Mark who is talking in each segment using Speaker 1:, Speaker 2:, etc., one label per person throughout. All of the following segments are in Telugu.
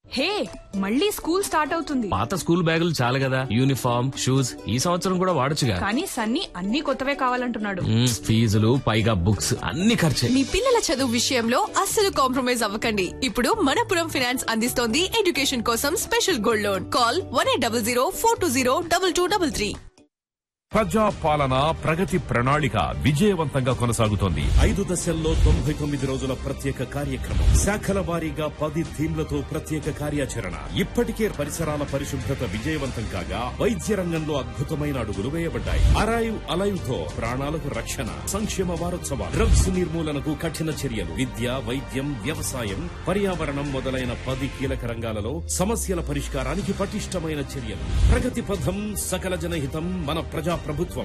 Speaker 1: హే మళ్ళీ స్కూల్ స్టార్ట్ అవుతుంది
Speaker 2: పాత స్కూల్ బ్యాగులు చాలు కదా యూనిఫామ్ షూస్ ఈ సంవత్సరం కూడా వాడొచ్చుగా
Speaker 1: కానీ సన్నీ అన్ని కొత్తవే కావాలంటున్నాడు
Speaker 2: మ్మ్, ఫీజులు పైగా బుక్స్ అన్ని ఖర్చే
Speaker 3: మీ పిల్లల చదువు విషయంలో అస్సలు కాంప్రమైజ్ అవ్వకండి ఇప్పుడు మనపురం ఫినాన్స్ అందిస్తోంది ఎడ్యుకేషన్ కోసం special gold loan call one eight double zero four two zero double two double three
Speaker 4: ప్రజా పాలన ప్రగతి ప్రణాళిక విజయవంతంగా కొనసాగుతోంది
Speaker 5: ఐదు దశల్లో తొంభై తొమ్మిది రోజుల ప్రత్యేక కార్యక్రమం శాఖల వారీగా పది థీమ్లతో ప్రత్యేక కార్యాచరణ ఇప్పటికే పరిసరాల పరిశుభ్రత విజయవంతం కాగా వైద్య రంగంలో అద్భుతమైన అడుగులు వేయబడ్డాయి అరైవ్ అలైవ్ తో ప్రాణాలకు రక్షణ సంక్షేమ వారోత్సవాలు డ్రగ్స్ నిర్మూలనకు కఠిన చర్యలు విద్య వైద్యం వ్యవసాయం పర్యావరణం మొదలైన పది కీలక రంగాలలో సమస్యల పరిష్కారానికి పటిష్టమైన చర్యలు ప్రగతి పథం సకల జనహితం మన ప్రజా ప్రభుత్వం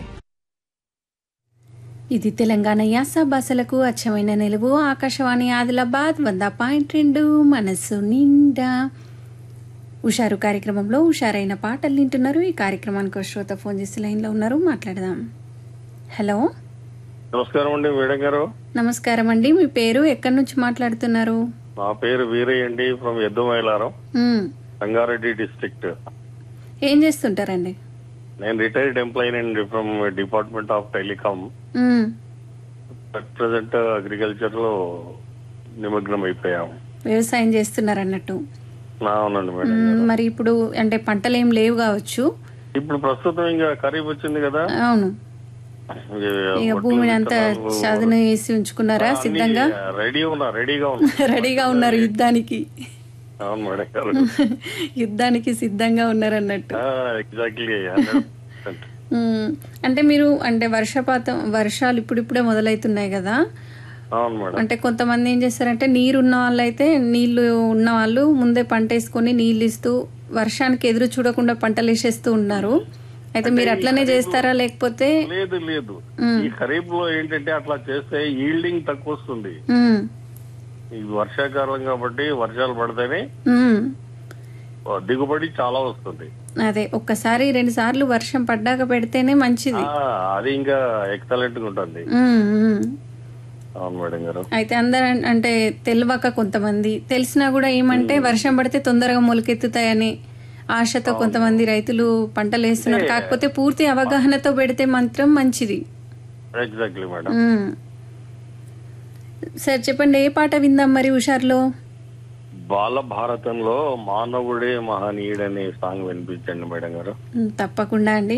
Speaker 6: ఇది తెలంగాణ యాస భాషలకు అచ్చమైన నిలువు ఆకాశవాణి ఆదిలాబాద్ వంద పాయింట్ రెండు మనస్సు నిండా హుషారు కార్యక్రమంలో హుషారైన పాటలు వింటున్నారు ఈ కార్యక్రమానికి ఒక శ్రోత ఫోన్ చేసి లైన్లో ఉన్నారు మాట్లాడదాం హలో
Speaker 7: నమస్కారం అండి మేడం గారు
Speaker 6: నమస్కారం అండి మీ పేరు ఎక్కడి నుంచి మాట్లాడుతున్నారు
Speaker 7: నా పేరు వీరయ్య అండి ఫ్రమ్ ఎద్దుమైలారం
Speaker 6: మ్మ్.
Speaker 7: రంగారెడ్డి డిస్ట్రిక్ట్
Speaker 6: ఏం చేస్తుంటారండి
Speaker 7: నేను రిటైర్డ్ ఎంప్లాయీ అండి ఫ్రమ్ డిపార్ట్మెంట్ ఆఫ్ టెలికామ్
Speaker 6: మ్మ్.
Speaker 7: అట్ ప్రజెంట్ అగ్రికల్చర్ లో నిమగ్నం అయిపోయాము
Speaker 6: వ్యవసాయం చేస్తున్నారు అన్నట్టు
Speaker 7: నా అవునండి మేడం
Speaker 6: మ్మ్, మరి ఇప్పుడు అంటే పంటలు ఏం లేవు కావచ్చు
Speaker 7: ఇప్పుడు ప్రస్తుతం ఇంకా ఖరీఫ్ వచ్చింది కదా
Speaker 6: అవును
Speaker 7: ఇక
Speaker 6: ఇక
Speaker 7: వడ్లు,
Speaker 6: భూమిని అంతా
Speaker 7: విత్తనాలు,
Speaker 6: చదును వేసి ఉంచుకున్నారా
Speaker 7: అన్ని
Speaker 6: సిద్ధంగా
Speaker 7: రెడీ ఉన్నా రెడీగా ఉన్నా
Speaker 6: రెడీగా ఉన్నారు యుద్ధానికి
Speaker 7: అవును మేడం గారు
Speaker 6: యుద్ధానికి సిద్ధంగా ఉన్నారు అన్నట్టు
Speaker 7: ఎగ్జాక్ట్లీ
Speaker 6: మ్మ్. అంటే మీరు అంటే వర్షపాతం వర్షాలు ఇప్పుడిప్పుడే మొదలవుతున్నాయి కదా
Speaker 7: అవును మేడం
Speaker 6: అంటే కొంతమంది ఏం చేస్తారంటే నీరు ఉన్న వాళ్ళు అయితే నీళ్లు ఉన్న వాళ్ళు ముందే పంట వేసుకొని నీళ్ళు ఇస్తూ వర్షానికి ఎదురు చూడకుండా పంటలు వేసేస్తూ ఉన్నారు అయితే మీరు అట్లనే చేస్తారా లేకపోతే
Speaker 7: లేదు లేదు ఈ ఖరీఫ్ లో ఏంటంటే అట్లా చేస్తే ఈల్డింగ్ తక్కువ వస్తుంది
Speaker 6: మ్మ్.
Speaker 7: ఇది వర్షాకాలం కాబట్టి వర్షాలు పడితేనే
Speaker 6: మ్మ్.
Speaker 7: దిగుబడి చాలా వస్తుంది
Speaker 6: అదే ఒక్కసారి రెండు సార్లు వర్షం పడ్డాక పెడితేనే మంచిది
Speaker 7: ఆ, అది ఇంకా ఎక్సలెంట్ గా ఉంటుంది
Speaker 6: మ్మ్, మ్మ్.
Speaker 7: అవును మేడం గారు
Speaker 6: అయితే అందరు అన్- అంటే తెలియక కొంతమంది తెలిసినా కూడా ఏమంటే వర్షం పడితే తొందరగా మొలకెత్తుతాయని ఆశతో కొంతమంది రైతులు పంటలు వేస్తున్నారు కాకపోతే పూర్తి అవగాహనతో పెడితే మాత్రం మంచిది
Speaker 7: ఎగ్జాక్ట్లీ మేడం
Speaker 6: మ్మ్. సరే చెప్పండి ఏ పాట విందాం మరి హుషార్లో
Speaker 7: బాల భారతంలో మానవుడే మహనీయుడనే సాంగ్ వినిపించండి మేడం గారు
Speaker 6: మ్మ్, తప్పకుండా అండి